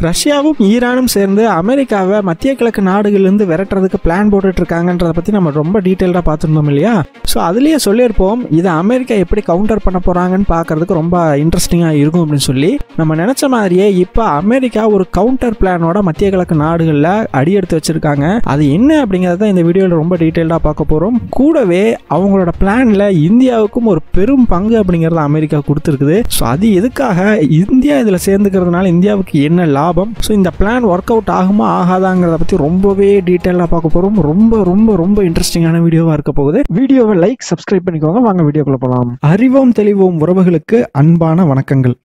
ரஷ்யாவும் ஈரானும் சேர்ந்து அமெரிக்காவை மத்திய கிழக்கு நாடுகளிலிருந்து விரட்டுறதுக்கு பிளான் போட்டுட்டு இருக்காங்கன்றத பற்றி நம்ம ரொம்ப டீட்டெயில்டாக பார்த்துருந்தோம் இல்லையா ஸோ அதுலேயே சொல்லியிருப்போம் இதை அமெரிக்கா எப்படி கவுண்டர் பண்ண போகிறாங்கன்னு பார்க்கறதுக்கு ரொம்ப இன்ட்ரெஸ்டிங்காக இருக்கும் அப்படின்னு சொல்லி நம்ம நினச்ச மாதிரியே இப்போ அமெரிக்கா ஒரு கவுண்டர் பிளானோட மத்திய கிழக்கு நாடுகளில் அடியெடுத்து வச்சிருக்காங்க அது என்ன அப்படிங்கிறத இந்த வீடியோவில் ரொம்ப டீட்டெயில்டாக பார்க்க போகிறோம் கூடவே அவங்களோட பிளானில் இந்தியாவுக்கும் ஒரு பெரும் பங்கு அப்படிங்கிறத அமெரிக்கா கொடுத்துருக்குது ஸோ அது எதுக்காக இந்தியா இதில் சேர்ந்துக்கிறதுனால இந்தியாவுக்கு என்ன லாபம் ஸோ இந்த பிளான் ஒர்க் அவுட் ஆகுமா ஆகாதாங்கிறத பற்றி ரொம்பவே டீட்டெயிலாக பார்க்க போகிறோம் ரொம்ப ரொம்ப ரொம்ப இன்ட்ரெஸ்டிங்கான வீடியோவாக இருக்க போகுது வீடியோவை லைக் சப்ஸ்கிரைப் பண்ணிக்கோங்க வாங்க வீடியோக்குள்ள போகலாம் அறிவோம் தெளிவோம் உறவுகளுக்கு அன்பான வணக்கங்கள்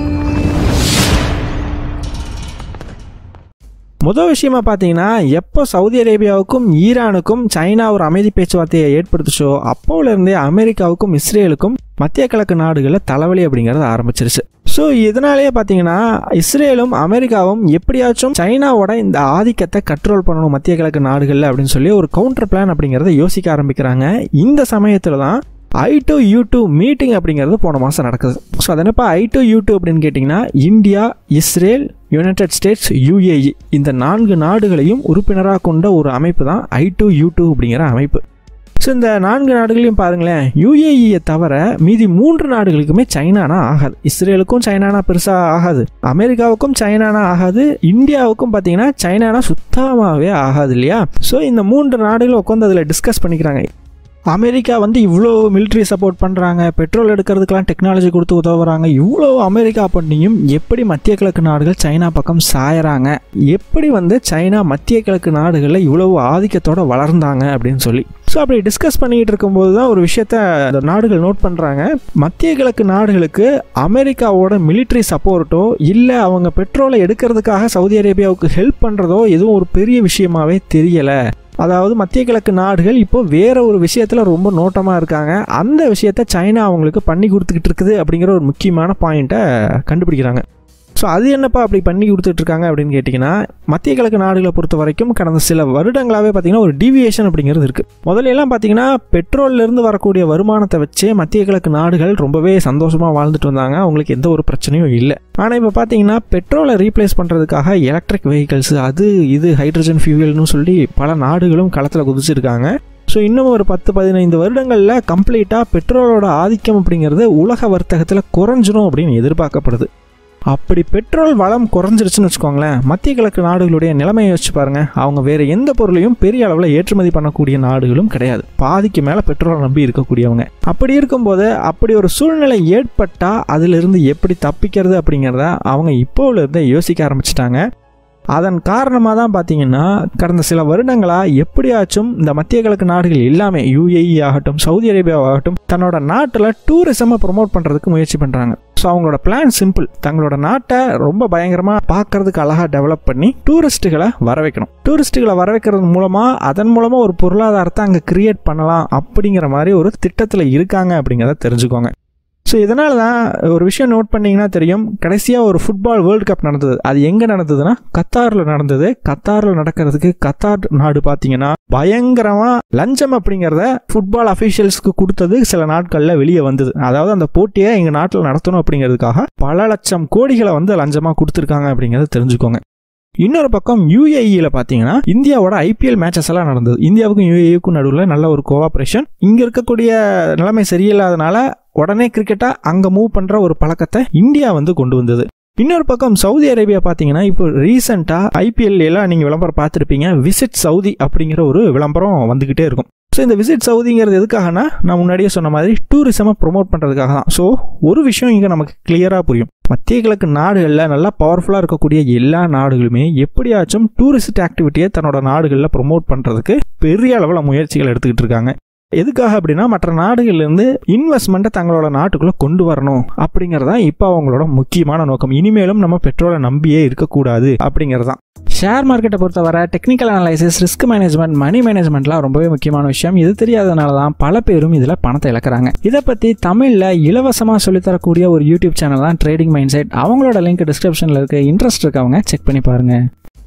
முதல் விஷயமா பார்த்தீங்கன்னா எப்போ சவுதி அரேபியாவுக்கும் ஈரானுக்கும் சைனா ஒரு அமைதி பேச்சுவார்த்தையை ஏற்படுத்துச்சோ அப்போலேருந்தே அமெரிக்காவுக்கும் இஸ்ரேலுக்கும் மத்திய கிழக்கு நாடுகளில் தலைவலி அப்படிங்கிறது ஆரம்பிச்சிருச்சு ஸோ இதனாலேயே பார்த்தீங்கன்னா இஸ்ரேலும் அமெரிக்காவும் எப்படியாச்சும் சைனாவோட இந்த ஆதிக்கத்தை கண்ட்ரோல் பண்ணணும் மத்திய கிழக்கு நாடுகளில் அப்படின்னு சொல்லி ஒரு கவுண்டர் பிளான் அப்படிங்கிறத யோசிக்க ஆரம்பிக்கிறாங்க இந்த சமயத்தில் தான் I two U two meeting அப்படிங்கிறது போன மாதம் நடக்குது ஸோ அது என்னப்பா ஐ டு யூ டூ அப்படின்னு கேட்டிங்கன்னா India Israel United States UAE இந்த நான்கு நாடுகளையும் உறுப்பினராக கொண்ட ஒரு அமைப்பு தான் ஐ டு யூ டூ அப்படிங்கிற அமைப்பு ஸோ இந்த நான்கு நாடுகளையும் பாருங்களேன் யுஏஇயை தவிர மீதி மூன்று நாடுகளுக்குமே சைனானா ஆகாது இஸ்ரேலுக்கும் சைனானா பெருசாக ஆகாது அமெரிக்காவுக்கும் சைனானா ஆகாது இந்தியாவுக்கும் பார்த்தீங்கன்னா சைனானா சுத்தமாகவே ஆகாது இல்லையா ஸோ இந்த மூன்று நாடுகளும் உட்காந்து அதில் டிஸ்கஸ் பண்ணிக்கிறாங்க அமெரிக்கா வந்து இவ்வளோ மிலிட்ரி சப்போர்ட் பண்ணுறாங்க பெட்ரோல் எடுக்கிறதுக்கெலாம் டெக்னாலஜி கொடுத்து உதவுறாங்க இவ்வளோ அமெரிக்கா பண்ணியும் எப்படி மத்திய கிழக்கு நாடுகள் சைனா பக்கம் சாயறாங்க எப்படி வந்து சைனா மத்திய கிழக்கு நாடுகளில் இவ்வளவு ஆதிக்கத்தோட வளர்ந்தாங்க அப்படின்னு சொல்லி ஸோ அப்படி டிஸ்கஸ் பண்ணிக்கிட்டு இருக்கும்போது தான் ஒரு விஷயத்த அந்த நாடுகள் நோட் பண்ணுறாங்க மத்திய கிழக்கு நாடுகளுக்கு அமெரிக்காவோட மிலிட்ரி சப்போர்ட்டோ இல்லை அவங்க பெட்ரோலை எடுக்கிறதுக்காக சவுதி அரேபியாவுக்கு ஹெல்ப் பண்ணுறதோ எதுவும் ஒரு பெரிய விஷயமாவே தெரியலை அதாவது மத்திய கிழக்கு நாடுகள் இப்போ வேற ஒரு விஷயத்தில் ரொம்ப நோட்டமாக இருக்காங்க அந்த விஷயத்த சைனா அவங்களுக்கு பண்ணி கொடுத்துக்கிட்டு இருக்குது அப்படிங்கிற ஒரு முக்கியமான பாயிண்ட்டை கண்டுபிடிக்கிறாங்க ஸோ அது என்னப்பா அப்படி பண்ணி கொடுத்துட்ருக்காங்க அப்படின்னு கேட்டிங்கன்னா மத்திய கிழக்கு நாடுகளை பொறுத்த வரைக்கும் கடந்த சில வருடங்களாகவே பார்த்தீங்கன்னா ஒரு டீவியேஷன் அப்படிங்கிறது இருக்குது முதல்ல எல்லாம் பார்த்தீங்கன்னா பெட்ரோல்லேருந்து வரக்கூடிய வருமானத்தை வச்சே மத்திய கிழக்கு நாடுகள் ரொம்பவே சந்தோஷமாக வாழ்ந்துட்டு வந்தாங்க அவங்களுக்கு எந்த ஒரு பிரச்சனையும் இல்லை ஆனால் இப்போ பார்த்தீங்கன்னா பெட்ரோலை ரீப்ளேஸ் பண்ணுறதுக்காக எலக்ட்ரிக் வெஹிக்கல்ஸ் அது இது ஹைட்ரஜன் ஃபியூவல்னு சொல்லி பல நாடுகளும் களத்தில் குதிச்சிருக்காங்க ஸோ இன்னும் ஒரு பத்து பதினைந்து வருடங்களில் கம்ப்ளீட்டாக பெட்ரோலோட ஆதிக்கம் அப்படிங்கிறது உலக வர்த்தகத்தில் குறைஞ்சிரும் அப்படின்னு எதிர்பார்க்கப்படுது அப்படி பெட்ரோல் வளம் குறைஞ்சிருச்சுன்னு வச்சுக்கோங்களேன் மத்திய கிழக்கு நாடுகளுடைய நிலைமையை யோசிச்சு பாருங்க அவங்க வேற எந்த பொருளையும் பெரிய அளவில் ஏற்றுமதி பண்ணக்கூடிய நாடுகளும் கிடையாது பாதிக்கு மேலே பெட்ரோல் நம்பி இருக்கக்கூடியவங்க அப்படி இருக்கும்போது அப்படி ஒரு சூழ்நிலை ஏற்பட்டால் அதிலிருந்து எப்படி தப்பிக்கிறது அப்படிங்கிறத அவங்க இப்போலேருந்தே யோசிக்க ஆரம்பிச்சிட்டாங்க அதன் காரணமாக தான் பார்த்தீங்கன்னா கடந்த சில வருடங்களாக எப்படியாச்சும் இந்த மத்திய கிழக்கு நாடுகள் எல்லாமே யுஏஇ ஆகட்டும் சவுதி அரேபியா ஆகட்டும் தன்னோட நாட்டில் டூரிசமை ப்ரொமோட் பண்ணுறதுக்கு முயற்சி பண்ணுறாங்க ஸோ அவங்களோட பிளான் சிம்பிள் தங்களோட நாட்டை ரொம்ப பயங்கரமாக பார்க்கறதுக்கு அழகாக டெவலப் பண்ணி டூரிஸ்ட்டுகளை வர வைக்கணும் டூரிஸ்ட்டுகளை வர வைக்கிறது மூலமாக அதன் மூலமாக ஒரு பொருளாதாரத்தை அங்கே கிரியேட் பண்ணலாம் அப்படிங்கிற மாதிரி ஒரு திட்டத்தில் இருக்காங்க அப்படிங்கிறத தெரிஞ்சுக்கோங்க ஸோ இதனால தான் ஒரு விஷயம் நோட் பண்ணிங்கன்னா தெரியும் கடைசியாக ஒரு ஃபுட்பால் வேர்ல்டு கப் நடந்தது அது எங்கே நடந்ததுன்னா கத்தாரில் நடந்தது கத்தாரில் நடக்கிறதுக்கு கத்தார் நாடு பார்த்தீங்கன்னா பயங்கரமாக லஞ்சம் அப்படிங்கிறத ஃபுட்பால் அஃபீஷியல்ஸ்க்கு கொடுத்தது சில நாட்களில் வெளியே வந்தது அதாவது அந்த போட்டியை எங்கள் நாட்டில் நடத்தணும் அப்படிங்கிறதுக்காக பல லட்சம் கோடிகளை வந்து லஞ்சமாக கொடுத்துருக்காங்க அப்படிங்கிறத தெரிஞ்சுக்கோங்க இன்னொரு பக்கம் யூஏஇயில் பார்த்தீங்கன்னா இந்தியாவோட ஐபிஎல் மேட்சஸ் எல்லாம் நடந்தது இந்தியாவுக்கும் யூஏஇக்கும் நடுவில் நல்ல ஒரு கோஆப்ரேஷன் இங்கே இருக்கக்கூடிய நிலைமை சரியில்லாதனால உடனே கிரிக்கெட்டாக அங்கே மூவ் பண்ணுற ஒரு பழக்கத்தை இந்தியா வந்து கொண்டு வந்தது இன்னொரு பக்கம் சவுதி அரேபியா பார்த்தீங்கன்னா இப்போ ரீசெண்டாக ஐபிஎல் எல்லாம் நீங்கள் விளம்பரம் பார்த்துருப்பீங்க விசிட் சவுதி அப்படிங்கிற ஒரு விளம்பரம் வந்துக்கிட்டே இருக்கும் ஸோ இந்த விசிட் சவுதிங்கிறது எதுக்காகனா நான் முன்னாடியே சொன்ன மாதிரி டூரிசமை ப்ரொமோட் பண்ணுறதுக்காக தான் ஸோ ஒரு விஷயம் இங்கே நமக்கு கிளியராக புரியும் மத்திய கிழக்கு நாடுகளில் நல்லா பவர்ஃபுல்லாக இருக்கக்கூடிய எல்லா நாடுகளுமே எப்படியாச்சும் டூரிஸ்ட் ஆக்டிவிட்டியை தன்னோட நாடுகளில் ப்ரொமோட் பண்ணுறதுக்கு பெரிய அளவில் முயற்சிகள் எடுத்துக்கிட்டு இருக்காங்க எதுக்காக அப்படின்னா மற்ற நாடுகள்லேருந்து இன்வெஸ்ட்மெண்ட்டை தங்களோட நாட்டுக்குள்ளே கொண்டு வரணும் அப்படிங்கிறதா இப்போ அவங்களோட முக்கியமான நோக்கம் இனிமேலும் நம்ம பெட்ரோலை நம்பியே இருக்கக்கூடாது அப்படிங்கிறது தான் ஷேர் மார்க்கெட்டை பொறுத்தவரை technical analysis risk management money மேனேஜ்மெண்ட்லாம் ரொம்பவே முக்கியமான விஷயம் இது தெரியாதனால தான் பல பேரும் இதில் பணத்தை இழக்கிறாங்க இதை பற்றி தமிழில் இலவசமாக சொல்லித்தரக்கூடிய ஒரு யூடியூப் சேனல் தான் ட்ரேடிங் மைண்ட் செட் அவங்களோட லிங்க் டிஸ்கிரிப்ஷனில் இருக்க இன்ட்ரெஸ்ட் இருக்கவங்க செக் பண்ணி பாருங்க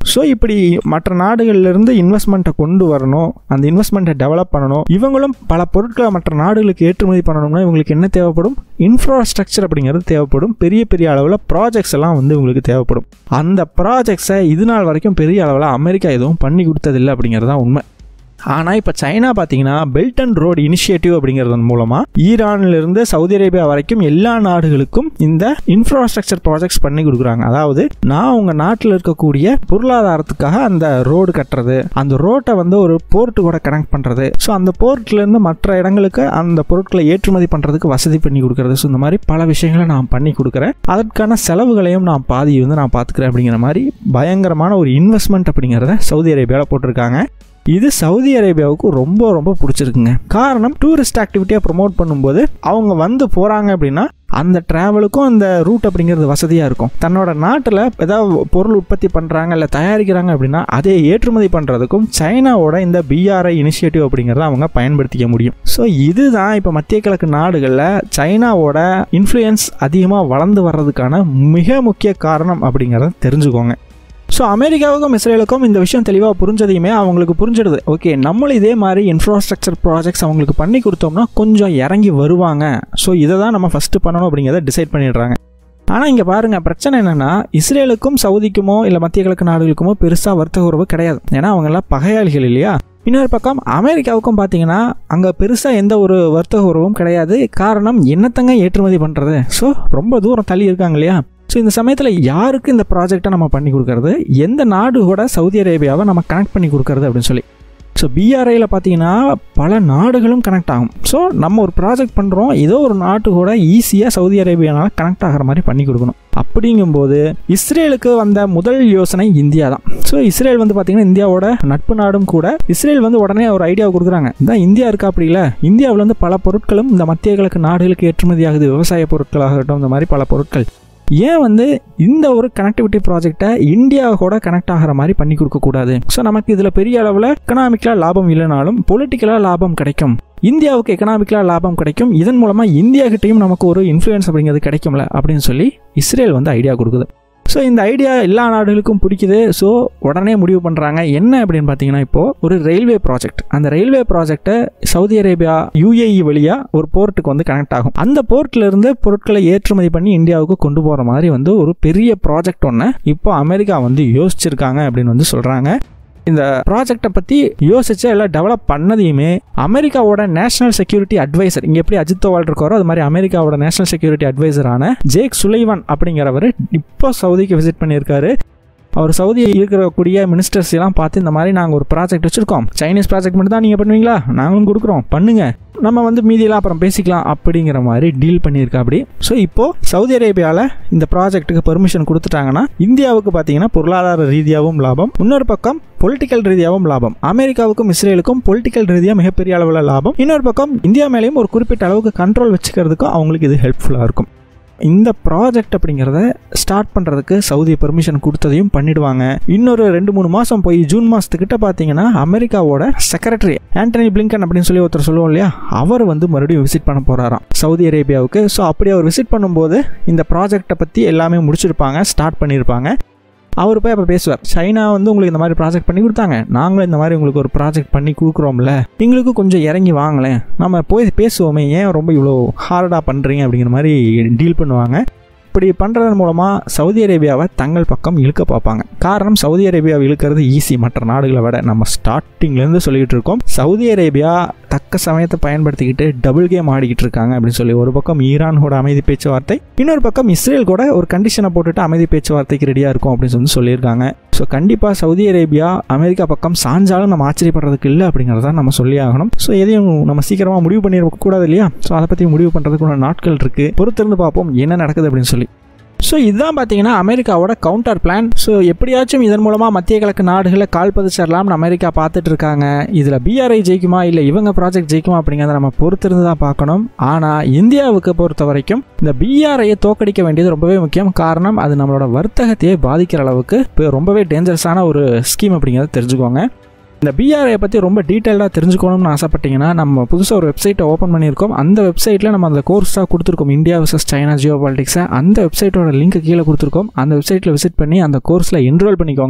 ஸோ இப்படி மற்ற நாடுகள்லேருந்து இன்வெஸ்ட்மெண்ட்டை கொண்டு வரணும் அந்த இன்வெஸ்ட்மெண்ட்டை டெவலப் பண்ணணும் இவங்களும் பல பொருட்களை மற்ற நாடுகளுக்கு ஏற்றுமதி பண்ணணும்னா இவங்களுக்கு என்ன தேவைப்படும் இன்ஃப்ராஸ்ட்ரக்சர் அப்படிங்கிறது தேவைப்படும் பெரிய பெரிய அளவில் ப்ராஜெக்ட்ஸ் எல்லாம் வந்து உங்களுக்கு தேவைப்படும் அந்த ப்ராஜெக்ட்ஸை இது நாள் வரைக்கும் பெரிய அளவில் அமெரிக்கா எதுவும் பண்ணி கொடுத்ததில்லை அப்படிங்கிறது தான் உண்மை ஆனால் இப்போ சைனா பார்த்தீங்கன்னா பெல்ட் அண்ட் ரோடு இனிஷியேட்டிவ் அப்படிங்கிறதன் மூலமாக ஈரானிலிருந்து சவுதி அரேபியா வரைக்கும் எல்லா நாடுகளுக்கும் இந்த இன்ஃப்ராஸ்ட்ரக்சர் ப்ராஜெக்ட்ஸ் பண்ணி கொடுக்குறாங்க அதாவது நான் உங்கள் நாட்டில் இருக்கக்கூடிய பொருளாதாரத்துக்காக அந்த ரோடு கட்டுறது அந்த ரோட்டை வந்து ஒரு போர்ட்டு கூட கனெக்ட் பண்ணுறது ஸோ அந்த போர்ட்லேருந்து மற்ற இடங்களுக்கு அந்த பொருட்களை ஏற்றுமதி பண்ணுறதுக்கு வசதி பண்ணி கொடுக்குறது ஸோ இந்த மாதிரி பல விஷயங்களை நான் பண்ணி கொடுக்குறேன் அதற்கான செலவுகளையும் நான் பாதி வந்து நான் பார்த்துக்கிறேன் அப்படிங்கிற மாதிரி பயங்கரமான ஒரு இன்வெஸ்ட்மெண்ட் அப்படிங்கிறத சவுதி அரேபியாவில் போட்டிருக்காங்க இது சவுதி அரேபியாவுக்கு ரொம்ப ரொம்ப பிடிச்சிருக்குங்க காரணம் டூரிஸ்ட் ஆக்டிவிட்டியாக ப்ரொமோட் பண்ணும்போது அவங்க வந்து போகிறாங்க அப்படின்னா அந்த ட்ராவலுக்கும் அந்த ரூட் அப்படிங்கிறது வசதியாக இருக்கும் தன்னோட நாட்டில் ஏதாவது பொருள் உற்பத்தி பண்ணுறாங்க இல்லை தயாரிக்கிறாங்க அப்படின்னா அதை ஏற்றுமதி பண்ணுறதுக்கும் சைனாவோட இந்த பிஆர்ஐ இனிஷியேட்டிவ் அப்படிங்கிறத அவங்க பயன்படுத்திக்க முடியும் ஸோ இதுதான் இப்போ மத்திய கிழக்கு நாடுகளில் சைனாவோட இன்ஃப்ளூயன்ஸ் அதிகமாக வளர்ந்து வர்றதுக்கான மிக முக்கிய காரணம் அப்படிங்கிறத தெரிஞ்சுக்கோங்க ஸோ அமெரிக்காவுக்கும் இஸ்ரேலுக்கும் இந்த விஷயம் தெளிவாக புரிஞ்சதையுமே அவங்களுக்கு புரிஞ்சிடுது ஓகே நம்மளும் இதே மாதிரி இன்ஃப்ராஸ்ட்ரக்சர் ப்ராஜெக்ட்ஸ் அவங்களுக்கு பண்ணி கொடுத்தோம்னா கொஞ்சம் இறங்கி வருவாங்க ஸோ இதை தான் நம்ம ஃபஸ்ட்டு பண்ணணும் அப்படிங்கிறத டிசைட் பண்ணிடுறாங்க ஆனால் இங்கே பாருங்கள் பிரச்சனை என்னென்னா இஸ்ரேலுக்கும் சவுதிக்குமோ இல்லை மத்திய கிழக்கு நாடுகளுக்குமோ பெருசாக வர்த்தக உறவு கிடையாது ஏன்னா அவங்கெல்லாம் பகையாளிகள் இல்லையா இன்னொரு பக்கம் அமெரிக்காவுக்கும் பார்த்தீங்கன்னா அங்கே பெருசாக எந்த ஒரு வர்த்தக உறவும் கிடையாது காரணம் என்னத்தங்க ஏற்றுமதி பண்ணுறது ஸோ ரொம்ப தூரம் தள்ளி இருக்காங்க இல்லையா ஸோ இந்த சமயத்தில் யாருக்கு இந்த ப்ராஜெக்டை நம்ம பண்ணி கொடுக்கறது எந்த நாடு கூட சவுதி அரேபியாவை நம்ம கனெக்ட் பண்ணி கொடுக்கறது அப்படின்னு சொல்லி ஸோ பிஆர்ஐயில் பார்த்தீங்கன்னா பல நாடுகளும் கனெக்ட் ஆகும் ஸோ நம்ம ஒரு ப்ராஜெக்ட் பண்ணுறோம் ஏதோ ஒரு நாட்டு கூட ஈஸியாக சவுதி அரேபியானால் கனெக்ட் ஆகிற மாதிரி பண்ணி கொடுக்கணும் அப்படிங்கும்போது இஸ்ரேலுக்கு வந்த முதல் யோசனை இந்தியா தான் ஸோ இஸ்ரேல் வந்து பார்த்தீங்கன்னா இந்தியாவோட நட்பு நாடும் கூட இஸ்ரேல் வந்து உடனே ஒரு ஐடியா கொடுக்குறாங்க இந்த இந்தியா இருக்கா அப்படி இல்லை இந்தியாவில் வந்து பல பொருட்களும் இந்த மத்திய கிழக்கு நாடுகளுக்கு ஏற்றுமதி ஆகுது விவசாய பொருட்களாகட்டும் இந்த மாதிரி பல பொருட்கள் ஏன் வந்து இந்த ஒரு கனெக்டிவிட்டி ப்ராஜெக்டை இந்தியா கூட கனெக்ட் ஆகிற மாதிரி பண்ணி கொடுக்கக்கூடாது ஸோ நமக்கு இதில் பெரிய அளவில் எக்கனாமிக்கலாக லாபம் இல்லைனாலும் பொலிட்டிக்கலாக லாபம் கிடைக்கும் இந்தியாவுக்கு எக்கனாமிக்கலாக லாபம் கிடைக்கும் இதன் மூலமாக இந்தியா கிட்டேயும் நமக்கு ஒரு இன்ஃப்ளூயன்ஸ் அப்படிங்கிறது கிடைக்கும்ல அப்படின்னு சொல்லி இஸ்ரேல் வந்து ஐடியா கொடுக்குது ஸோ இந்த ஐடியா எல்லா நாடுகளுக்கும் பிடிக்குது ஸோ உடனே முடிவு பண்ணுறாங்க என்ன அப்படின்னு பார்த்தீங்கன்னா இப்போது ஒரு ரயில்வே ப்ராஜெக்ட் அந்த ரயில்வே ப்ராஜெக்டை சவுதி அரேபியா யூஏஇ வழியாக ஒரு போர்ட்டுக்கு வந்து கனெக்ட் ஆகும் அந்த போர்ட்ல இருந்து பொருட்களை ஏற்றுமதி பண்ணி இந்தியாவுக்கு கொண்டு போகிற மாதிரி வந்து ஒரு பெரிய ப்ராஜெக்ட் ஒன்று இப்போ அமெரிக்கா வந்து யோசிச்சிருக்காங்க அப்படின்னு வந்து சொல்கிறாங்க இந்த ப்ராஜெக்டை பற்றி யோசிச்சு எல்லாம் டெவலப் பண்ணதையுமே அமெரிக்காவோட நேஷனல் செக்யூரிட்டி அட்வைசர் இங்கே எப்படி அஜித் தோவால் இருக்காரோ அது மாதிரி அமெரிக்காவோட நேஷனல் செக்யூரிட்டி அட்வைசரான ஜேக் சுலைவான் அப்படிங்கிறவர் இப்போ சவுதிக்கு விசிட் பண்ணியிருக்காரு அவர் சவுதி இருக்கக்கூடிய மினிஸ்டர்ஸ் எல்லாம் பார்த்து இந்த மாதிரி நாங்கள் ஒரு ப்ராஜெக்ட் வச்சுருக்கோம் சைனீஸ் ப்ராஜெக்ட் மட்டும் தான் நீங்கள் பண்ணுவீங்களா நாங்களும் கொடுக்குறோம் பண்ணுங்க நம்ம வந்து மீதியெல்லாம் அப்புறம் பேசிக்கலாம் அப்படிங்கிற மாதிரி டீல் பண்ணியிருக்கா அப்படி ஸோ இப்போது சவுதி அரேபியாவில் இந்த ப்ராஜெக்ட்டுக்கு பெர்மிஷன் கொடுத்துட்டாங்கன்னா இந்தியாவுக்கு பார்த்தீங்கன்னா பொருளாதார ரீதியாகவும் லாபம் இன்னொரு பக்கம் பொலிட்டிக்கல் ரீதியாகவும் லாபம் அமெரிக்காவுக்கும் இஸ்ரேலுக்கும் பொலிட்டிக்கல் ரீதியாக மிகப்பெரிய அளவில் லாபம் இன்னொரு பக்கம் இந்தியா மேலேயும் ஒரு குறிப்பிட்ட அளவுக்கு கண்ட்ரோல் வச்சுக்கிறதுக்கும் அவங்களுக்கு இது ஹெல்ப்ஃபுல்லாக இருக்கும் இந்த ப்ராஜெக்ட் அப்படிங்கிறத ஸ்டார்ட் பண்ணுறதுக்கு சவுதி பெர்மிஷன் கொடுத்ததையும் பண்ணிடுவாங்க இன்னொரு ரெண்டு மூணு மாதம் போய் ஜூன் மாதத்துக்கிட்ட பார்த்தீங்கன்னா அமெரிக்காவோட செக்ரட்டரி ஆண்டனி பிளிங்கன் அப்படின்னு சொல்லி ஒருத்தர் சொல்லுவோம் இல்லையா அவர் வந்து மறுபடியும் விசிட் பண்ண போகிறாராம் சவுதி அரேபியாவுக்கு ஸோ அப்படி அவர் விசிட் பண்ணும்போது இந்த ப்ராஜெக்டை பற்றி எல்லாமே முடிச்சிருப்பாங்க ஸ்டார்ட் பண்ணியிருப்பாங்க அவர் போய் அப்போ பேசுவார் சைனா வந்து உங்களுக்கு இந்த மாதிரி ப்ராஜெக்ட் பண்ணி கொடுத்தாங்க நாங்களும் இந்த மாதிரி உங்களுக்கு ஒரு ப்ராஜெக்ட் பண்ணி கொடுக்குறோம்ல எங்களுக்கு கொஞ்சம் இறங்கி வாங்களேன் நம்ம போய் பேசுவோமே ஏன் ரொம்ப இவ்வளோ ஹார்டாக பண்ணுறீங்க அப்படிங்கிற மாதிரி டீல் பண்ணுவாங்க இப்படி பண்ணுறதன் மூலமாக சவுதி அரேபியாவை தங்கள் பக்கம் இழுக்க பார்ப்பாங்க காரணம் சவுதி அரேபியாவை இழுக்கிறது ஈஸி மற்ற நாடுகளை விட நம்ம ஸ்டார்டிங்லேருந்து சொல்லிகிட்டு இருக்கோம் சவுதி அரேபியா தக்க சமயத்தை பயன்படுத்திக்கிட்டு டபுள் கேம் ஆடிக்கிட்டு இருக்காங்க அப்படின்னு சொல்லி ஒரு பக்கம் ஈரான் கூட அமைதி பேச்சுவார்த்தை இன்னொரு பக்கம் இஸ்ரேல் கூட ஒரு கண்டிஷனை போட்டுட்டு அமைதி பேச்சுவார்த்தைக்கு ரெடியாக இருக்கும் அப்படின்னு சொல்லி சொல்லியிருக்காங்க ஸோ கண்டிப்பாக சவுதி அரேபியா அமெரிக்கா பக்கம் சாஞ்சாலும் நம்ம ஆச்சரியப்படுறதுக்கு இல்லை அப்படிங்கிறத நம்ம சொல்லி ஆகணும் ஸோ எதையும் நம்ம சீக்கிரமாக முடிவு பண்ணிடக்கூடாது கூடாது இல்லையா ஸோ அதை பற்றி முடிவு பண்ணுறதுக்குள்ள நாட்கள் இருக்குது பொறுத்திருந்து பார்ப்போம் என்ன நடக்குது அப்படின்னு சொல்லி ஸோ இதுதான் பார்த்தீங்கன்னா அமெரிக்காவோட கவுண்டர் பிளான் ஸோ எப்படியாச்சும் இதன் மூலமாக மத்திய கிழக்கு நாடுகளை கால் பதிச்சிடலாம்னு அமெரிக்கா பார்த்துட்டு இருக்காங்க இதில் பிஆர்ஐ ஜெயிக்குமா இல்லை இவங்க ப்ராஜெக்ட் ஜெயிக்குமா அப்படிங்கிறத நம்ம பொறுத்திருந்து தான் பார்க்கணும் ஆனால் இந்தியாவுக்கு பொறுத்த வரைக்கும் இந்த பிஆர்ஐயை தோக்கடிக்க வேண்டியது ரொம்பவே முக்கியம் காரணம் அது நம்மளோட வர்த்தகத்தையே பாதிக்கிற அளவுக்கு இப்போ ரொம்பவே டேஞ்சரஸான ஒரு ஸ்கீம் அப்படிங்கிறத தெரிஞ்சுக்கோங்க இந்த பிஆர்ஐ பற்றி ரொம்ப டீட்டெயிலாக தெரிஞ்சுக்கணும்னு ஆசைப்பட்டீங்கன்னா நம்ம புதுசாக ஒரு வெப்சைட்டை ஓப்பன் பண்ணியிருக்கோம் அந்த வெப்சைட்டில் நம்ம அந்த கோர்ஸாக கொடுத்துருக்கோம் இந்தியா வர்சஸ் சைனா ஜியோ பாலிட்டிக்ஸை அந்த வெப்சைட்டோட லிங்க் கீழே கொடுத்துருக்கோம் அந்த வெப்சைட்டில் விசிட் பண்ணி அந்த கோர்ஸில் என்ரோல் பண்ணிக்கோங்க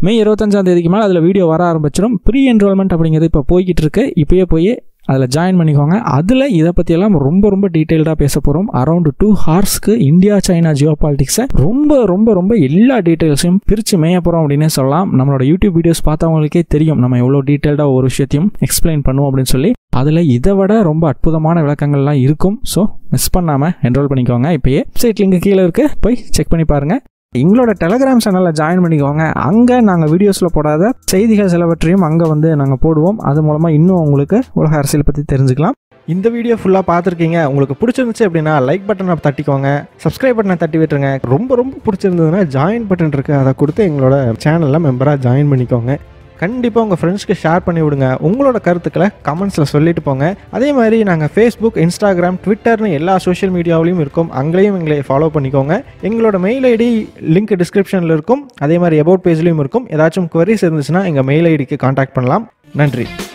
மே இருபத்தஞ்சாம் தேதிக்கு மேலே அதில் வீடியோ வர ஆரம்பிச்சிடும் ப்ரீ என்ரோல்மெண்ட் அப்படிங்கிறது இப்போ போய்கிட்டு இருக்கு இப்போயே போய் அதில் ஜாயின் பண்ணிக்கோங்க அதில் இதை பற்றியெல்லாம் ரொம்ப ரொம்ப டீட்டெயில்டாக பேச போகிறோம் அரௌண்ட் டூ ஹார்ஸ்க்கு இந்தியா சைனா ஜியோ பாலிட்டிக்ஸை ரொம்ப ரொம்ப ரொம்ப எல்லா டீட்டெயில்ஸையும் பிரித்து மேய போகிறோம் அப்படின்னே சொல்லலாம் நம்மளோட யூடியூப் வீடியோஸ் பார்த்தவங்களுக்கே தெரியும் நம்ம எவ்வளோ டீட்டெயில்டாக ஒரு விஷயத்தையும் எக்ஸ்பிளைன் பண்ணுவோம் அப்படின்னு சொல்லி அதில் இதை விட ரொம்ப அற்புதமான விளக்கங்கள்லாம் இருக்கும் ஸோ மிஸ் பண்ணாமல் என்ரோல் பண்ணிக்கோங்க இப்போயே வெப்சைட் லிங்க் கீழே இருக்குது போய் செக் பண்ணி பாருங்கள் எங்களோட டெலகிராம் சேனலில் ஜாயின் பண்ணிக்கோங்க அங்கே நாங்கள் வீடியோஸில் போடாத செய்திகள் சிலவற்றையும் அங்கே வந்து நாங்கள் போடுவோம் அது மூலமாக இன்னும் உங்களுக்கு உலக அரசியல் பற்றி தெரிஞ்சுக்கலாம் இந்த வீடியோ ஃபுல்லாக பார்த்துருக்கீங்க உங்களுக்கு பிடிச்சிருந்துச்சு அப்படின்னா லைக் பட்டனை தட்டிக்கோங்க சப்ஸ்கிரைப் பட்டனை தட்டி விட்டுருங்க ரொம்ப ரொம்ப பிடிச்சிருந்ததுன்னா ஜாயின் பட்டன் இருக்குது அதை கொடுத்து எங்களோட சேனலில் மெம்பராக ஜாயின் பண்ணிக்கோங்க கண்டிப்பாக உங்கள் ஃப்ரெண்ட்ஸ்க்கு ஷேர் பண்ணி விடுங்க உங்களோட கருத்துக்களை கமெண்ட்ஸில் சொல்லிட்டு போங்க அதே மாதிரி நாங்கள் ஃபேஸ்புக் இன்ஸ்டாகிராம் ட்விட்டர்னு எல்லா சோஷியல் மீடியாவிலையும் இருக்கும் அங்கேயும் எங்களை ஃபாலோ பண்ணிக்கோங்க எங்களோட மெயில் ஐடி லிங்க் டிஸ்கிரிப்ஷனில் இருக்கும் அதே மாதிரி அபவுட் பேஜ்லேயும் இருக்கும் ஏதாச்சும் queries இருந்துச்சுன்னா எங்கள் மெயில் ஐடிக்கு காண்டாக்ட் பண்ணலாம் நன்றி